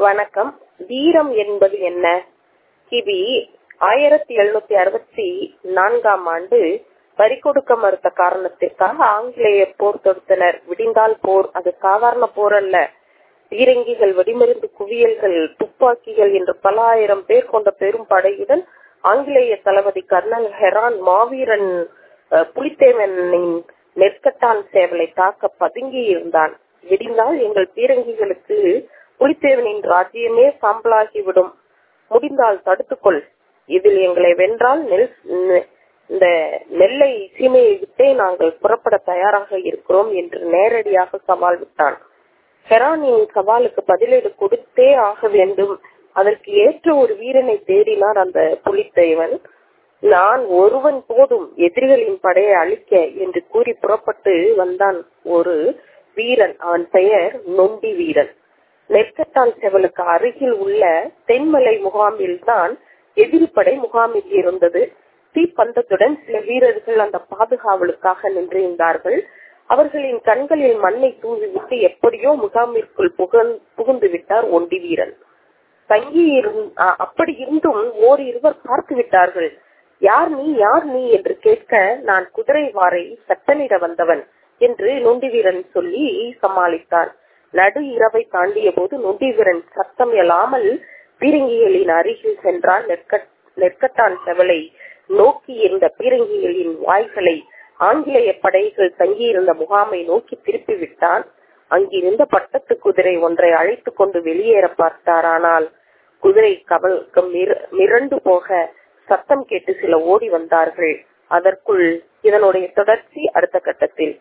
வணக்கம் வீரம் என்பது என்ன கிபி ஆயிரத்தி எழுநூத்தி அறுபத்தி நான்காம் ஆண்டு பறிகொடுக்க மறுத்த காரணத்திற்காக ஆங்கிலேயர் போர் தொடுத்தனர் விடிந்தால் போர் அது சாதாரண போர் அல்ல பீரங்கிகள் வெடிமருந்து குவியல்கள் துப்பாக்கிகள் என்று பல ஆயிரம் பேர் கொண்ட பெரும் படையுடன் ஆங்கிலேய தளபதி கர்னல் ஹெரான் மாவீரன் அஹ், புலித்தேவனின் நெற்கட்டான் சேவலை தாக்க பதுங்கி இருந்தான் விடிந்தால் எங்கள் பீரங்கிகளுக்கு புலித்தேவனின் ராஜ்யமே சாம்பலாகிவிடும் முடிந்தால் தடுத்துக்கொள் இதில் எங்களை வென்றால் நெல் நெ- இந்த நெல்லை சீமையை விட்டே நாங்கள் புறப்பட தயாராக இருக்கிறோம் என்று நேரடியாக சவால் விட்டான் ஹெரானின் சவாலுக்கு பதிலீடு கொடுத்தே ஆக வேண்டும் அதற்கு ஏற்ற ஒரு வீரனை தேடினார் அந்த புலித்தேவன் நான் ஒருவன் போதும் எதிரிகளின் படையை அழிக்க என்று கூறி புறப்பட்டு வந்தான் ஒரு வீரன் அவன் பெயர் நொண்டி வீரன் நெற்கட்டான் செவலுக்கு அருகில் உள்ள தென்மலை முகாமில் தான் எதிரிப்படை முகாமில் இருந்தது தீப்பந்தத்துடன் சில வீரர்கள் அந்த பாதுகாவலுக்காக நின்றிருந்தார்கள் அவர்களின் கண்களில் மண்ணை தூவிவிட்டு எப்படியோ முகாமிற்குள் புகழ் புகுந்து விட்டார் ஒண்டி வீரன் தங்கி இருந்- அ- அப்படி இருந்தும் ஓர் இருவர் பார்த்து விட்டார்கள் யார் நீ யார் நீ என்று கேட்க நான் குதிரை வாரை சட்டனிட வந்தவன் என்று நொண்டி வீரன் சொல்லி சமாளித்தான் நடு இரவை தாண்டிய போது நொண்டி வீரன் சத்தம் இயலாமல் பீரங்கிகளின் அருகில் சென்றான் நெற்கட் நெற்கட்டான் செவலை நோக்கி இருந்த பீரங்கிகளின் வாய்களை ஆங்கிலேய படைகள் தங்கியிருந்த முகாமை நோக்கி திருப்பி விட்டான் அங்கிருந்த பட்டத்து குதிரை ஒன்றை அழைத்துக் கொண்டு வெளியேற பார்த்தார் ஆனால் குதிரை கவல்கம் மிர- மிரண்டு போக சத்தம் கேட்டு சில ஓடி வந்தார்கள் அதற்குள் இதனுடைய தொடர்ச்சி அடுத்த கட்டத்தில்